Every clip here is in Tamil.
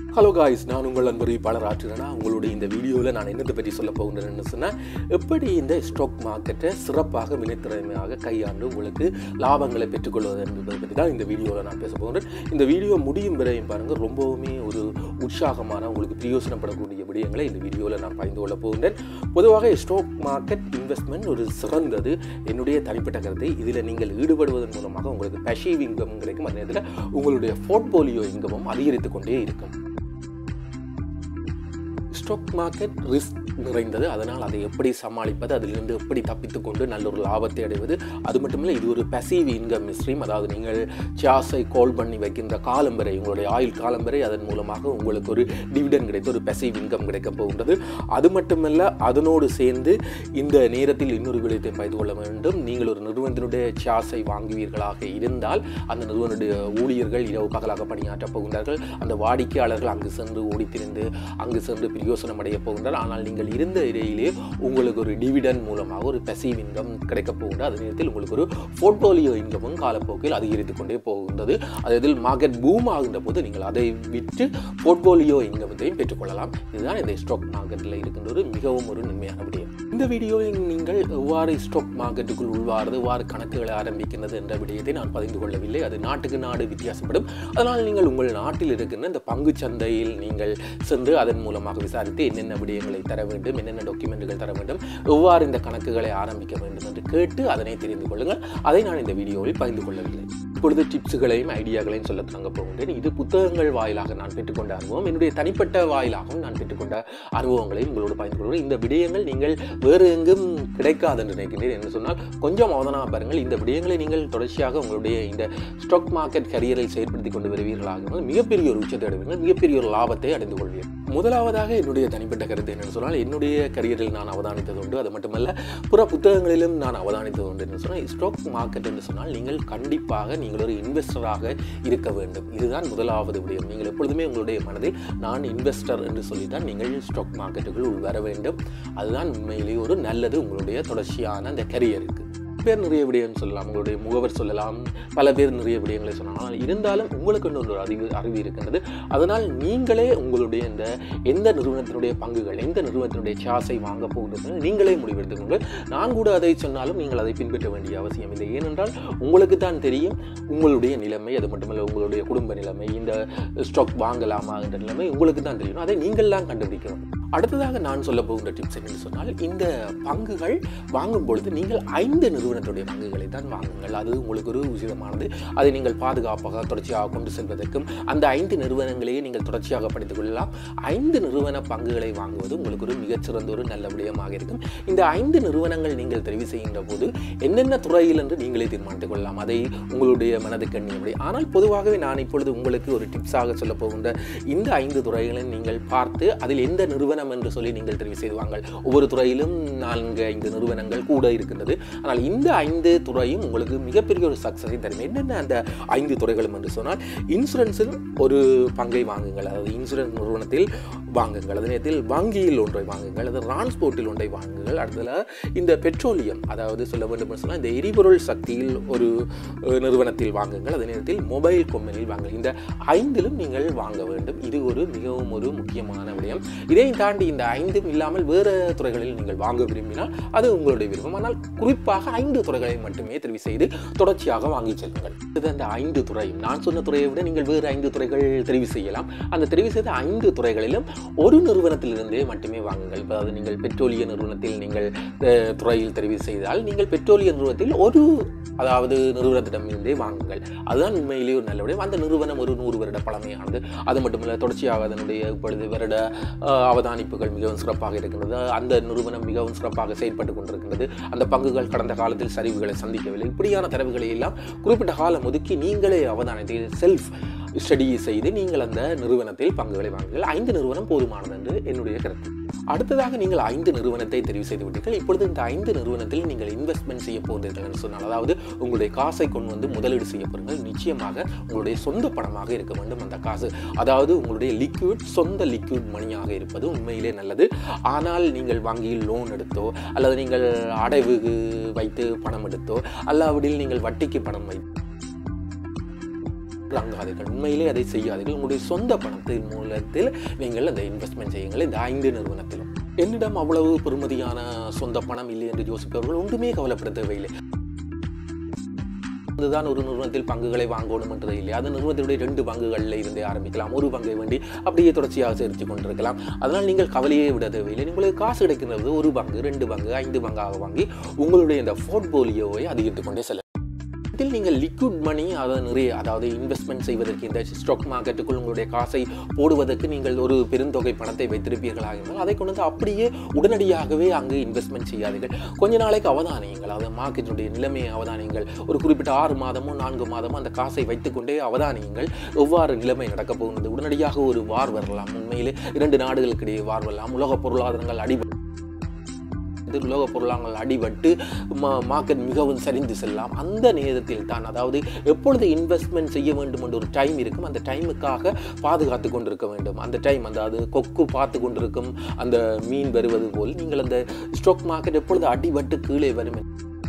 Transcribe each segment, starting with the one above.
ஹலோ காய்ஸ் நான் உங்கள் அன்பர் பாலராற்றுறேன்னா உங்களுடைய இந்த வீடியோவில் நான் என்னத்தை பற்றி சொல்ல போகிறேன்னு சொன்னால் எப்படி இந்த ஸ்டாக் மார்க்கெட்டை சிறப்பாக வினைத்திறமையாக கையாண்டு உங்களுக்கு லாபங்களை பெற்றுக்கொள்வது என்பதை பற்றி தான் இந்த வீடியோவில் நான் பேச போகிறேன் இந்த வீடியோ முடியும் வரையும் பாருங்கள் ரொம்பவுமே ஒரு உற்சாகமான உங்களுக்கு பிரயோசனப்படக்கூடிய விடயங்களை இந்த வீடியோவில் நான் பகிர்ந்து கொள்ள போகின்றேன் பொதுவாக ஸ்டாக் மார்க்கெட் இன்வெஸ்ட்மெண்ட் ஒரு சிறந்தது என்னுடைய தனிப்பட்ட கருத்து இதில் நீங்கள் ஈடுபடுவதன் மூலமாக உங்களுக்கு பஷீவ் இன்கம் கிடைக்கும் அதே நேரத்தில் உங்களுடைய போர்ட்போலியோ இன்கமும் அதிகரித்து கொண்டே இருக்கும் ஸ்டாக் மார்க்கெட் ரிஸ்க் நிறைந்தது அதனால் அதை எப்படி சமாளிப்பது அதிலிருந்து எப்படி தப்பித்துக் கொண்டு நல்ல ஒரு லாபத்தை அடைவது அது மட்டும் இல்லை இது ஒரு பசீவ் இன்கம் ஸ்ட்ரீம் அதாவது நீங்கள் சாஸை கால் பண்ணி வைக்கின்ற காலம் வரை உங்களுடைய ஆயுள் காலம் வரை அதன் மூலமாக உங்களுக்கு ஒரு டிவிடன் கிடைத்து ஒரு பசீவ் இன்கம் கிடைக்க போகின்றது அது மட்டுமல்ல அதனோடு சேர்ந்து இந்த நேரத்தில் இன்னொரு விடயத்தை பகிர்ந்து கொள்ள வேண்டும் நீங்கள் ஒரு நிறுவனத்தினுடைய சாஸை வாங்குவீர்களாக இருந்தால் அந்த நிறுவனுடைய ஊழியர்கள் இரவு பகலாக பணியாற்றப் போகின்றார்கள் அந்த வாடிக்கையாளர்கள் அங்கு சென்று ஓடித்திருந்து அங்கு சென்று பிரயோசனம் அடைய போகின்றார் ஆனால் நீங்கள் இருந்த இடையிலே உங்களுக்கு ஒரு டிவிடன் மூலமாக ஒரு பசீவ் இன்கம் கிடைக்கப் போகின்றது அதே நேரத்தில் உங்களுக்கு ஒரு போர்ட்போலியோ இன்கமும் காலப்போக்கில் அதிகரித்து கொண்டே போகின்றது அதில் மார்க்கெட் பூம் ஆகின்ற போது நீங்கள் அதை விற்று போர்ட்போலியோ இன்கமத்தையும் பெற்றுக்கொள்ளலாம் இதுதான் இந்த ஸ்டாக் மார்க்கெட்டில் இருக்கின்ற ஒரு மிகவும் ஒரு நன்மையான விடயம் இந்த வீடியோவில் நீங்கள் எவ்வாறு ஸ்டாக் மார்க்கெட்டுக்குள் உள்வாரது எவ்வாறு கணக்குகளை ஆரம்பிக்கின்றது என்ற விடயத்தை நான் பகிர்ந்து கொள்ளவில்லை அது நாட்டுக்கு நாடு வித்தியாசப்படும் அதனால் நீங்கள் உங்கள் நாட்டில் இருக்கின்ற இந்த பங்கு சந்தையில் நீங்கள் சென்று அதன் மூலமாக விசாரித்து என்னென்ன விடயங்களை தர வேண்டும் என்னென்ன டாக்குமெண்ட்டுகள் தர வேண்டும் எவ்வாறு இந்த கணக்குகளை ஆரம்பிக்க வேண்டும் என்று கேட்டு அதனை தெரிந்து கொள்ளுங்கள் அதை நான் இந்த வீடியோவில் பகிர்ந்து கொள்ளவில்லை இப்பொழுது டிப்ஸுகளையும் ஐடியாக்களையும் சொல்ல தொடங்க போகின்றேன் இது புத்தகங்கள் வாயிலாக நான் பெற்றுக்கொண்ட அனுபவம் என்னுடைய தனிப்பட்ட வாயிலாகவும் நான் பெற்றுக்கொண்ட அனுபவங்களையும் உங்களோடு பகிர்ந்து கொள்கிறேன் இந்த விடயங்கள் நீங்கள் வேறு எங்கும் கிடைக்காது என்று நினைக்கின்றேன் என்று சொன்னால் கொஞ்சம் அவதானமாக பாருங்கள் இந்த விடயங்களை நீங்கள் தொடர்ச்சியாக உங்களுடைய இந்த ஸ்டாக் மார்க்கெட் கரியரில் செயற்படுத்தி கொண்டு வருவீர்களாக இருந்தால் மிகப்பெரிய ஒரு உச்சத்தை அடைவீர்கள் மிகப்பெரிய ஒரு லாபத்தை அடைந்து கொள்வீர்கள் முதலாவதாக என்னுடைய தனிப்பட்ட கருத்து என்னென்னு சொன்னால் என்னுடைய கரியரில் நான் அவதானித்தது உண்டு அது மட்டுமல்ல புற புத்தகங்களிலும் நான் அவதானித்தது உண்டு என்று சொன்னால் ஸ்டாக் மார்க்கெட் என்று சொன்னால் நீங்கள் கண்டிப்பாக நீங்கள் ஒரு இன்வெஸ்டராக இருக்க வேண்டும் இதுதான் முதலாவது விடயம் நீங்கள் எப்பொழுதுமே உங்களுடைய மனதில் நான் இன்வெஸ்டர் என்று சொல்லித்தான் நீங்கள் ஸ்டாக் மார்க்கெட்டுக்குள் உள் வர வேண்டும் அதுதான் உண்மையிலேயே ஒரு நல்லது உங்களுடைய தொடர்ச்சியான அந்த கரியருக்கு பேர் நிறைய விடயம் சொல்லலாம் உங்களுடைய முகவர் சொல்லலாம் பல பேர் நிறைய விடயங்களை சொல்லலாம் ஆனால் இருந்தாலும் உங்களுக்கு ஒரு அறிவு அறிவு இருக்கின்றது அதனால் நீங்களே உங்களுடைய இந்த எந்த நிறுவனத்தினுடைய பங்குகள் எந்த நிறுவனத்தினுடைய சாஸை வாங்க போகிறது நீங்களே முடிவெடுத்துக் கொண்டு நான் கூட அதை சொன்னாலும் நீங்கள் அதை பின்பற்ற வேண்டிய அவசியம் இல்லை ஏனென்றால் உங்களுக்கு தான் தெரியும் உங்களுடைய நிலைமை அது மட்டுமல்ல உங்களுடைய குடும்ப நிலைமை இந்த ஸ்டாக் வாங்கலாமா என்ற நிலைமை உங்களுக்கு தான் தெரியும் அதை நீங்கள் தான் கண்டுபிடிக்கணும் அடுத்ததாக நான் சொல்ல போகின்ற டிப்ஸ் என்னன்னு சொன்னால் இந்த பங்குகள் வாங்கும் பொழுது நீங்கள் ஐந்து நிறுவனத்துடைய பங்குகளை தான் வாங்குங்கள் அது உங்களுக்கு ஒரு உசிதமானது அதை நீங்கள் பாதுகாப்பாக தொடர்ச்சியாக கொண்டு செல்வதற்கும் அந்த ஐந்து நிறுவனங்களையே நீங்கள் தொடர்ச்சியாக படித்துக் கொள்ளலாம் ஐந்து நிறுவன பங்குகளை வாங்குவது உங்களுக்கு ஒரு மிகச்சிறந்த ஒரு நல்ல விடயமாக இருக்கும் இந்த ஐந்து நிறுவனங்கள் நீங்கள் தெரிவு செய்கின்ற போது என்னென்ன துறையில் என்று நீங்களே தீர்மானித்துக் கொள்ளலாம் அதை உங்களுடைய மனதுக்கு எண்ணியபடி ஆனால் பொதுவாகவே நான் இப்பொழுது உங்களுக்கு ஒரு டிப்ஸாக சொல்ல போகின்ற இந்த ஐந்து துறைகளை நீங்கள் பார்த்து அதில் எந்த நிறுவனம் நிறுவனம் என்று சொல்லி நீங்கள் தெரிவு செய்வாங்கள் ஒவ்வொரு துறையிலும் நான்கு ஐந்து நிறுவனங்கள் கூட இருக்கின்றது ஆனால் இந்த ஐந்து துறையும் உங்களுக்கு மிகப்பெரிய ஒரு சக்ஸஸை தரும் என்னென்ன அந்த ஐந்து துறைகளும் என்று சொன்னால் இன்சூரன்ஸில் ஒரு பங்கை வாங்குங்கள் அதாவது இன்சூரன்ஸ் நிறுவனத்தில் வாங்குங்கள் அதே நேரத்தில் வங்கியில் ஒன்றை வாங்குங்கள் அது டிரான்ஸ்போர்ட்டில் ஒன்றை வாங்குங்கள் அடுத்தது இந்த பெட்ரோலியம் அதாவது சொல்ல வேண்டும் என்று சொன்னால் இந்த எரிபொருள் சக்தியில் ஒரு நிறுவனத்தில் வாங்குங்கள் அதே நேரத்தில் மொபைல் கம்பெனியில் வாங்குங்கள் இந்த ஐந்திலும் நீங்கள் வாங்க வேண்டும் இது ஒரு மிகவும் ஒரு முக்கியமான விடயம் இதையும் தாண்டி இந்த ஐந்தும் இல்லாமல் வேறு துறைகளில் நீங்கள் வாங்க விரும்பினால் அது உங்களுடைய விருப்பம் ஆனால் குறிப்பாக ஐந்து துறைகளை மட்டுமே தெரிவு செய்து தொடர்ச்சியாக வாங்கி செல்லுங்கள் இது அந்த ஐந்து துறையும் நான் சொன்ன துறையை விட நீங்கள் வேறு ஐந்து துறைகள் தெரிவு செய்யலாம் அந்த தெரிவு செய்த ஐந்து துறைகளிலும் ஒரு நிறுவனத்திலிருந்தே மட்டுமே வாங்குங்கள் அதாவது நீங்கள் பெட்ரோலிய நிறுவனத்தில் நீங்கள் துறையில் தெரிவு செய்தால் நீங்கள் பெட்ரோலிய நிறுவனத்தில் ஒரு அதாவது நிறுவனத்திடமிருந்தே வாங்குங்கள் அதுதான் உண்மையிலேயே ஒரு நல்ல விடயம் அந்த நிறுவனம் ஒரு நூறு வருட பழமையானது அது மட்டுமல்ல தொடர்ச்சியாக அதனுடைய இப்பொழுது வருட அவதானிப்புகள் மிகவும் சிறப்பாக இருக்கின்றது அந்த நிறுவனம் மிகவும் சிறப்பாக செயல்பட்டு கொண்டிருக்கின்றது அந்த பங்குகள் கடந்த காலத்தில் சரிவுகளை சந்திக்கவில்லை இப்படியான தரவுகளை எல்லாம் குறிப்பிட்ட காலம் ஒதுக்கி நீங்களே அவதானத்தை செல்ஃப் ஸ்டடி செய்து நீங்கள் அந்த நிறுவனத்தில் பங்குகளை வாங்குங்கள் ஐந்து நிறுவனம் போதுமானது என்று என்னுடைய கருத்து அடுத்ததாக நீங்கள் ஐந்து நிறுவனத்தை தெரிவு செய்து விட்டீர்கள் இப்பொழுது இந்த ஐந்து நிறுவனத்தில் நீங்கள் இன்வெஸ்ட்மெண்ட் செய்ய போகிறீர்கள் என்று சொன்னால் அதாவது உங்களுடைய காசை கொண்டு வந்து முதலீடு செய்ய போகிறீர்கள் நிச்சயமாக உங்களுடைய சொந்த பணமாக இருக்க வேண்டும் அந்த காசு அதாவது உங்களுடைய லிக்விட் சொந்த லிக்விட் மணியாக இருப்பது உண்மையிலே நல்லது ஆனால் நீங்கள் வங்கியில் லோன் எடுத்தோ அல்லது நீங்கள் அடைவு வைத்து பணம் எடுத்தோ அல்லாவிடில் நீங்கள் வட்டிக்கு பணம் வைத்து வாங்காதீர்கள் உண்மையிலே அதை செய்யாதீர்கள் உங்களுடைய சொந்த பணத்தின் மூலத்தில் நீங்கள் அந்த இன்வெஸ்ட்மெண்ட் செய்யுங்கள் இந்த ஐந்து நிறுவனத்திலும் என்னிடம் அவ்வளவு பெறுமதியான சொந்த பணம் இல்லை என்று யோசிப்பவர்கள் ஒன்றுமே கவலைப்பட தேவையில்லை அதுதான் ஒரு நிறுவனத்தில் பங்குகளை வாங்கணும் என்றது இல்லை அது நிறுவனத்தினுடைய ரெண்டு பங்குகளில் இருந்தே ஆரம்பிக்கலாம் ஒரு பங்கை வேண்டி அப்படியே தொடர்ச்சியாக சேர்த்து கொண்டிருக்கலாம் அதனால் நீங்கள் கவலையே விட தேவையில்லை உங்களுக்கு காசு கிடைக்கிறது ஒரு பங்கு ரெண்டு பங்கு ஐந்து பங்காக வாங்கி உங்களுடைய இந்த போர்ட்போலியோவை அதிகரித்து கொண்டே செல்ல இதில் நீங்கள் லிக்விட் மணி அதை நிறைய அதாவது இன்வெஸ்ட்மெண்ட் செய்வதற்கு இந்த ஸ்டாக் மார்க்கெட்டுக்குள் உங்களுடைய காசை போடுவதற்கு நீங்கள் ஒரு பெருந்தொகை பணத்தை வைத்திருப்பீர்களாக இருந்தால் அதை கொண்டு வந்து அப்படியே உடனடியாகவே அங்கு இன்வெஸ்ட்மெண்ட் செய்யாதீர்கள் கொஞ்ச நாளைக்கு அவதானியுங்கள் அதாவது மார்க்கெட்டினுடைய நிலைமையை அவதானியுங்கள் ஒரு குறிப்பிட்ட ஆறு மாதமோ நான்கு மாதமோ அந்த காசை வைத்துக்கொண்டே அவதானியுங்கள் எவ்வாறு நிலைமை நடக்கப் போகிறது உடனடியாக ஒரு வார் வரலாம் உண்மையிலே இரண்டு நாடுகளுக்கிடையே வார் வரலாம் உலக பொருளாதாரங்கள் அடி இது உலக பொருளாதாரங்கள் அடிபட்டு மார்க்கெட் மிகவும் சரிந்து செல்லலாம் அந்த நேரத்தில் தான் அதாவது எப்பொழுது இன்வெஸ்ட்மெண்ட் செய்ய வேண்டும் என்ற ஒரு டைம் இருக்கும் அந்த டைமுக்காக பாதுகாத்து கொண்டிருக்க வேண்டும் அந்த டைம் அதாவது கொக்கு பார்த்து கொண்டிருக்கும் அந்த மீன் வருவது போல் நீங்கள் அந்த ஸ்டாக் மார்க்கெட் எப்பொழுது அடிபட்டு கீழே வரும்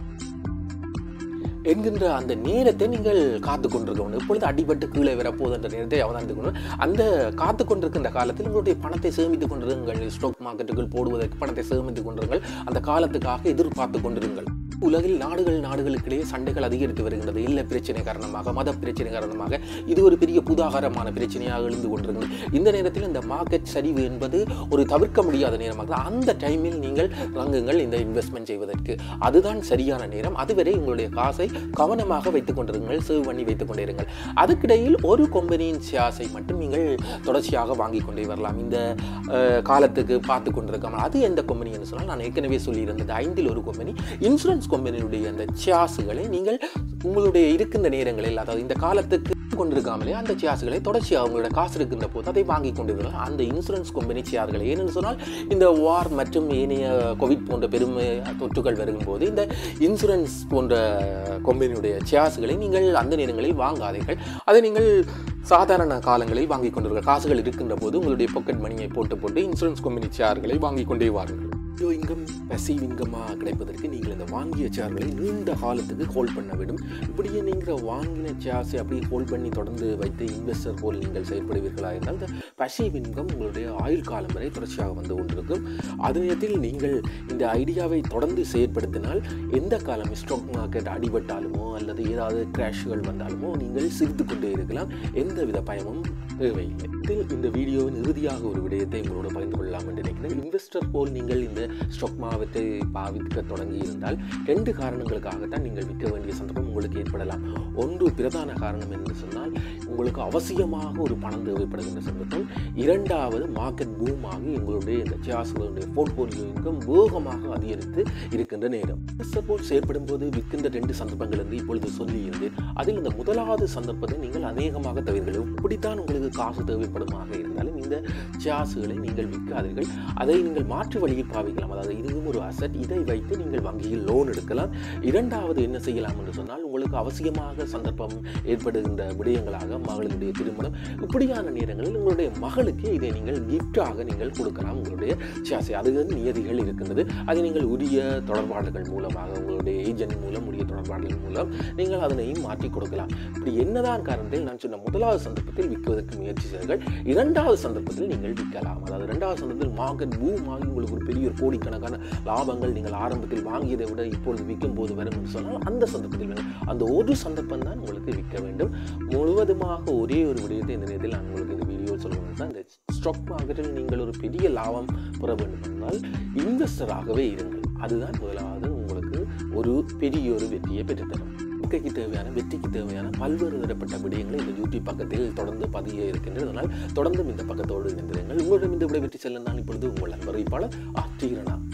என்கின்ற அந்த நேரத்தை நீங்கள் காத்து கொண்டிருக்கணும் எப்பொழுது அடிபட்டு கீழே வரப்போகுது என்ற நேரத்தை அவதானித்து கொண்டு அந்த காத்து கொண்டிருக்கின்ற காலத்தில் உங்களுடைய பணத்தை சேமித்துக் கொண்டிருங்கள் ஸ்டாக் மார்க்கெட்டுக்குள் போடுவதற்கு பணத்தை சேமித்துக் கொண்டிருங்கள் அந்த காலத்துக்காக எதிர்பார்த்து கொண்டிருங்கள் உலகில் நாடுகள் நாடுகளுக்கிடையே சண்டைகள் அதிகரித்து வருகின்றது இல்ல பிரச்சனை காரணமாக மத பிரச்சனை காரணமாக இது ஒரு பெரிய புதாகரமான பிரச்சனையாக எழுந்து கொண்டிருக்கிறது இந்த நேரத்தில் இந்த மார்க்கெட் சரிவு என்பது ஒரு தவிர்க்க முடியாத நேரமாக அந்த டைமில் நீங்கள் ரங்குங்கள் இந்த இன்வெஸ்ட்மெண்ட் செய்வதற்கு அதுதான் சரியான நேரம் அதுவரை உங்களுடைய காசை கவனமாக வைத்துக் கொண்டிருங்கள் சேவ் பண்ணி வைத்துக் கொண்டிருங்கள் அதுக்கிடையில் ஒரு கம்பெனியின் ஷேர்ஸை மட்டும் நீங்கள் தொடர்ச்சியாக வாங்கி கொண்டே வரலாம் இந்த காலத்துக்கு பார்த்து கொண்டிருக்காமல் அது எந்த கம்பெனி என்று சொன்னால் நான் ஏற்கனவே சொல்லியிருந்தது ஐந்தில் ஒரு கம்பெனி இன்சூரன்ஸ் கம்பெனியுடைய அந்த சியாஸுகளை நீங்கள் உங்களுடைய இருக்கின்ற நேரங்களில் அதாவது இந்த காலத்துக்கு கொண்டிருக்காமலே அந்த சியாஸுகளை தொடர்ச்சியாக அவங்களோட காசு இருக்கின்ற போது அதை வாங்கி கொண்டிருக்கலாம் அந்த இன்சூரன்ஸ் கம்பெனி சியார்களை ஏனென்று சொன்னால் இந்த வார் மற்றும் ஏனைய கோவிட் போன்ற பெரும் தொற்றுகள் வரும்போது இந்த இன்சூரன்ஸ் போன்ற கம்பெனியுடைய சியாஸுகளை நீங்கள் அந்த நேரங்களில் வாங்காதீர்கள் அதை நீங்கள் சாதாரண காலங்களில் வாங்கி கொண்டிருக்க காசுகள் இருக்கின்ற போது உங்களுடைய பாக்கெட் மணியை போட்டு போட்டு இன்சூரன்ஸ் கம்பெனி சேர்களை வாங்கி கொண்டே வாருங்கள் ஐயோ இன்கம் பசிவ் இன்கமாக கிடைப்பதற்கு நீங்கள் இந்த வாங்கிய சேர்களை நீண்ட காலத்துக்கு ஹோல்ட் பண்ண வேண்டும் இப்படியே நீங்கள் வாங்கின சேர்ஸை அப்படியே ஹோல்ட் பண்ணி தொடர்ந்து வைத்து இன்வெஸ்டர் போல் நீங்கள் செயல்படுவீர்களாக இருந்தால் இந்த பசிவ் இன்கம் உங்களுடைய ஆயுள் காலம் வரை தொடர்ச்சியாக வந்து கொண்டிருக்கும் அதே நேரத்தில் நீங்கள் இந்த ஐடியாவை தொடர்ந்து செயற்படுத்தினால் எந்த காலம் ஸ்டாக் மார்க்கெட் அடிபட்டாலுமோ அல்லது ஏதாவது கிராஷ்கள் வந்தாலுமோ நீங்கள் சிரித்து கொண்டே இருக்கலாம் எந்தவித பயமும் தேவையில்லை இதில் இந்த வீடியோவின் இறுதியாக ஒரு விடயத்தை உங்களோட பகிர்ந்து கொள்ளலாம் என்று நினைக்கிறேன் இன்வெஸ்டர் போல் நீங்கள் இந்த ஸ்டாக் மாவத்தை பாவிக்க தொடங்கி இருந்தால் ரெண்டு காரணங்களுக்காகத்தான் நீங்கள் விற்க வேண்டிய சந்தர்ப்பம் உங்களுக்கு ஏற்படலாம் ஒன்று பிரதான காரணம் என்று சொன்னால் உங்களுக்கு அவசியமாக ஒரு பணம் தேவைப்படுகின்ற சந்தர்ப்பம் இரண்டாவது மார்க்கெட் பூம் ஆகி உங்களுடைய இந்த சியாசுகளுடைய போர்ட்போலியோ இன்கம் வேகமாக அதிகரித்து இருக்கின்ற நேரம் இன்வெஸ்டர் போல் செயற்படும் போது விற்கின்ற ரெண்டு சந்தர்ப்பங்கள் என்று இப்பொழுது சொல்லியிருந்தேன் அதில் இந்த முதலாவது சந்தர்ப்பத்தை நீங்கள் அநேகமாக தவிர்ங்கள் இப்படித்தான் உங்களுக்கு காசு தேவைப்படுமாக இருந்தாலும் இந்த சியாசுகளை நீங்கள் விற்காதீர்கள் அதை நீங்கள் மாற்று வழியில் பாவிக்கலாம் அதாவது இதுவும் ஒரு அசட் இதை வைத்து நீங்கள் வங்கியில் லோன் எடுக்கலாம் இரண்டாவது என்ன செய்யலாம் என்று சொன்னால் உங்களுக்கு அவசியமாக சந்தர்ப்பம் ஏற்படுகின்ற விடயங்களாக மகளினுடைய திருமணம் இப்படியான நேரங்களில் உங்களுடைய மகளுக்கு இதை நீங்கள் கிஃப்டாக நீங்கள் கொடுக்கலாம் உங்களுடைய சியாசை அது வந்து நியதிகள் இருக்கின்றது அதை நீங்கள் உரிய தொடர்பாடுகள் மூலமாக உங்களுடைய ஏஜென்ட் மூலம் உரிய தொடர்பாடுகள் மூலம் நீங்கள் அதனையும் மாற்றி கொடுக்கலாம் இப்படி என்னதான் காரணத்தில் நான் சொன்ன முதலாவது சந்தர்ப்பத்தில் விற்குவதற்கு முயற்சி செய்யுங்கள் இரண்டாவது சந்தர்ப்பத்தில் நீங்கள் விற்கலாம் அதாவது இரண்டாவது சந்தர்ப்பத்தில் மார்க்கெட் பூம் ஆகி உங்களுக்கு ஒரு பெரிய ஒரு கோடிக்கணக்கான லாபங்கள் நீங்கள் ஆரம்பத்தில் வாங்கியதை விட இப்பொழுது விற்கும் போது வரும் என்று சொன்னால் அந்த சந்தர்ப்பத்தில் வேண்டும் அந்த ஒரு சந்தர்ப்பம் தான் உங்களுக்கு விற்க வேண்டும் முழுவதுமாக ஒரே ஒரு விடயத்தை இந்த நேரத்தில் நான் உங்களுக்கு இந்த வீடியோ சொல்லுவது தான் இந்த ஸ்டாக் மார்க்கெட்டில் நீங்கள் ஒரு பெரிய லாபம் பெற வேண்டும் என்றால் இன்வெஸ்டராகவே இருங்கள் அதுதான் முதலாவது உங்களுக்கு ஒரு பெரிய ஒரு வெற்றியை பெற்றுத்தரும் வாழ்க்கைக்கு தேவையான வெற்றிக்கு தேவையான பல்வேறு தரப்பட்ட விடயங்களை இந்த யூடியூப் பக்கத்தில் தொடர்ந்து பதிய இருக்கின்றது அதனால் தொடர்ந்தும் இந்த பக்கத்தோடு இணைந்திருங்கள் உங்களிடம் இந்த விடை வெற்றி செல்ல நான் இப்பொழுது உங்கள் நண்பர் ஆற்றீரனா